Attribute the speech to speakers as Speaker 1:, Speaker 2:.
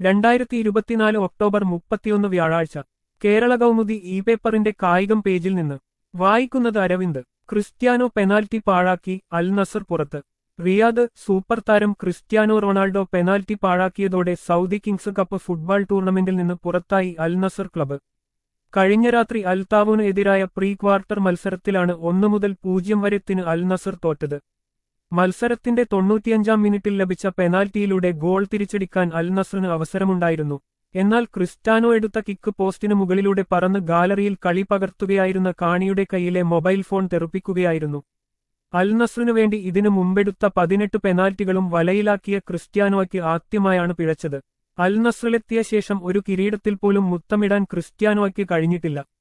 Speaker 1: രണ്ടായിരത്തി ഇരുപത്തിനാല് ഒക്ടോബർ മുപ്പത്തിയൊന്ന് വ്യാഴാഴ്ച കേരള കൗമുദി ഇ പേപ്പറിന്റെ കായികം പേജിൽ നിന്ന് വായിക്കുന്നത് അരവിന്ദ് ക്രിസ്ത്യാനോ പെനാൽറ്റി പാഴാക്കി അൽ നസർ പുറത്ത് റിയാദ് സൂപ്പർ താരം ക്രിസ്ത്യാനോ റൊണാൾഡോ പെനാൽറ്റി പാഴാക്കിയതോടെ സൗദി കിങ്സ് കപ്പ് ഫുട്ബോൾ ടൂർണമെന്റിൽ നിന്ന് പുറത്തായി അൽ നസർ ക്ലബ്ബ് കഴിഞ്ഞ രാത്രി അൽതാവുന് എതിരായ പ്രീ ക്വാർട്ടർ മത്സരത്തിലാണ് ഒന്നു മുതൽ പൂജ്യം വരെത്തിന് അൽ നസർ തോറ്റത് മത്സരത്തിന്റെ തൊണ്ണൂറ്റിയഞ്ചാം മിനിറ്റിൽ ലഭിച്ച പെനാൽറ്റിയിലൂടെ ഗോൾ തിരിച്ചടിക്കാൻ അൽ നസറിന് അവസരമുണ്ടായിരുന്നു എന്നാൽ ക്രിസ്റ്റാനോ എടുത്ത കിക്ക് പോസ്റ്റിന് മുകളിലൂടെ പറന്ന് ഗാലറിയിൽ കളി പകർത്തുകയായിരുന്ന കാണിയുടെ കയ്യിലെ മൊബൈൽ ഫോൺ തെറുപ്പിക്കുകയായിരുന്നു അൽ നസറിനു വേണ്ടി ഇതിനു മുമ്പെടുത്ത പതിനെട്ട് പെനാൽറ്റികളും വലയിലാക്കിയ ക്രിസ്ത്യാനോയ്ക്ക് ആദ്യമായാണ് പിഴച്ചത് അൽ നസ്രിലെത്തിയ ശേഷം ഒരു കിരീടത്തിൽ പോലും മുത്തമിടാൻ ക്രിസ്ത്യാനോയ്ക്ക് കഴിഞ്ഞിട്ടില്ല